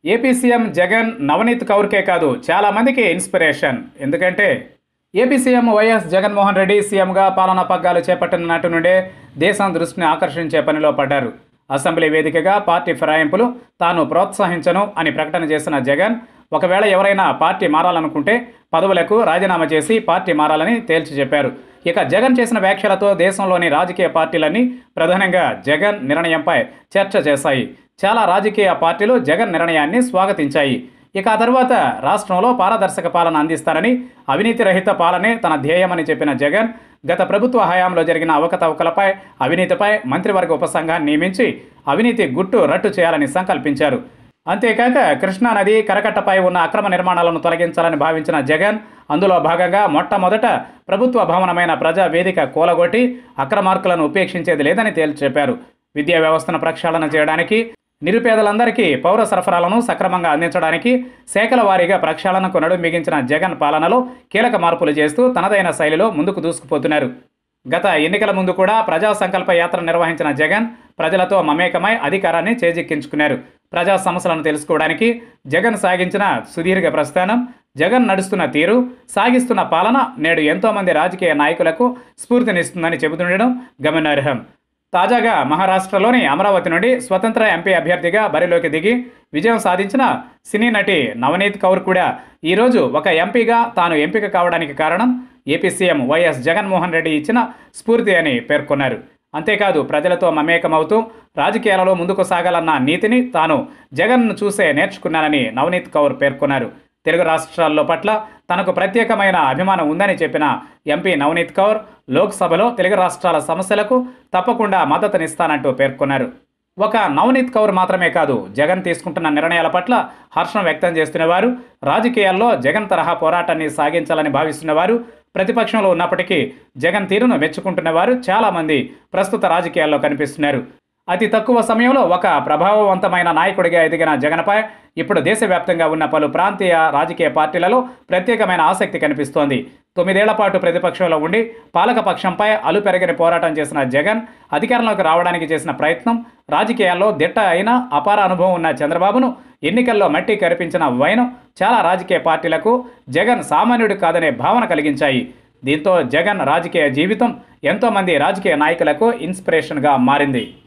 AP CM Jagan Navneet కౌర్కే కాదు చాలామందికి ఇన్స్పిరేషన్ ఎందుకంటే AP CM YS Jaganmohan Reddy సీఎంగా పాలనా పగ్గాలు చేపట్టిన నాటి నుండే దేశం దృష్టిని ఆకర్షించే పనిలో పడ్డారు అసెంబ్లీ వేదికగా పార్టీ ఫిరాయింపులు తాను ప్రోత్సహించను అని ప్రకటన చేసిన జగన్ ఒకవేళ ఎవరైనా పార్టీ మారాలనుకుంటే పదవులకు రాజీనామా చేసి పార్టీ మారాలని తేల్చి చెప్పారు ఇక జగన్ చేసిన వ్యాఖ్యలతో దేశంలోని రాజకీయ పార్టీలన్నీ ప్రధానంగా జగన్ నిర్ణయంపై చర్చ చేశాయి చాలా రాజకీయ పార్టీలు జగన్ నిర్ణయాన్ని స్వాగతించాయి ఇక ఆ తర్వాత రాష్ట్రంలో పారదర్శక పాలన అందిస్తానని అవినీతి రహిత పాలనే తన ధ్యేయమని చెప్పిన జగన్ గత ప్రభుత్వ హయాంలో జరిగిన అవకతవకలపై అవినీతిపై మంత్రివర్గ ఉపసంఘాన్ని నియమించి అవినీతి గుట్టు రట్టు చేయాలని సంకల్పించారు అంతేకాక కృష్ణానది కరకట్టపై ఉన్న అక్రమ నిర్మాణాలను తొలగించాలని భావించిన జగన్ అందులో భాగంగా మొట్టమొదట ప్రభుత్వ భవనమైన ప్రజా వేదిక కూలగొట్టి అక్రమార్కులను ఉపేక్షించేది లేదని తేల్చి చెప్పారు విద్యా వ్యవస్థను ప్రక్షాళన చేయడానికి నిరుపేదలందరికీ పౌర సరఫరాలను సక్రమంగా అందించడానికి శాఖల వారీగా ప్రక్షాళనకు నడుం బిగించిన జగన్ పాలనలో కీలక మార్పులు చేస్తూ తనదైన శైలిలో ముందుకు దూసుకుపోతున్నారు గత ఎన్నికల ముందు కూడా ప్రజా సంకల్ప యాత్ర నిర్వహించిన జగన్ ప్రజలతో మమేకమై అధికారాన్ని చేజిక్కించుకున్నారు ప్రజా సమస్యలను తెలుసుకోవడానికి జగన్ సాగించిన సుదీర్ఘ ప్రస్థానం జగన్ నడుస్తున్న తీరు సాగిస్తున్న పాలన నేడు ఎంతోమంది రాజకీయ నాయకులకు స్ఫూర్తినిస్తుందని చెబుతుండడం గమనార్హం తాజాగా మహారాష్ట్రలోని అమరావతి నుండి స్వతంత్ర ఎంపీ అభ్యర్థిగా బరిలోకి దిగి విజయం సాధించిన సినీ నటి నవనీత్ కౌర్ కూడా ఈరోజు ఒక ఎంపీగా తాను ఎంపిక కావడానికి కారణం AP CM YS Jaganmohan Reddy ఇచ్చిన స్ఫూర్తి అని పేర్కొన్నారు అంతేకాదు ప్రజలతో మమేకమవుతూ రాజకీయాలలో ముందుకు సాగాలన్న నీతిని తాను జగన్ను చూసే నేర్చుకున్నానని నవనీత్ కౌర్ పేర్కొన్నారు తెలుగు రాష్ట్రాల్లో పట్ల తనకు ప్రత్యేకమైన అభిమానం ఉందని చెప్పిన ఎంపీ నవనీత్ కౌర్ లోక్సభలో తెలుగు రాష్ట్రాల సమస్యలకు తప్పకుండా మద్దతునిస్తానంటూ పేర్కొన్నారు ఒక నవనీత్ కౌర్ మాత్రమే కాదు జగన్ తీసుకుంటున్న నిర్ణయాల పట్ల హర్షం వ్యక్తం చేస్తున్నవారు రాజకీయాల్లో జగన్ తరహా పోరాటాన్ని సాగించాలని భావిస్తున్నవారు ప్రతిపక్షంలో ఉన్నప్పటికీ జగన్ తీరును మెచ్చుకుంటున్నవారు చాలామంది ప్రస్తుత రాజకీయాల్లో కనిపిస్తున్నారు అతి తక్కువ సమయంలో ఒక ప్రభావవంతమైన నాయకుడిగా ఎదిగిన జగన్పై ఇప్పుడు దేశవ్యాప్తంగా ఉన్న పలు ప్రాంతీయ రాజకీయ పార్టీలలో ప్రత్యేకమైన ఆసక్తి కనిపిస్తోంది తొమ్మిదేళ్ల పాటు ప్రతిపక్షంలో ఉండి పాలకపక్షంపై అలుపెరగని పోరాటం చేసిన జగన్ అధికారంలోకి రావడానికి చేసిన ప్రయత్నం రాజకీయాల్లో దిట్ట అయిన అపార అనుభవం ఉన్న చంద్రబాబును ఎన్నికల్లో మట్టి కరిపించిన వైనం చాలా రాజకీయ పార్టీలకు జగన్ సామాన్యుడు కాదనే భావన కలిగించాయి దీంతో జగన్ రాజకీయ జీవితం ఎంతోమంది రాజకీయ నాయకులకు ఇన్స్పిరేషన్గా మారింది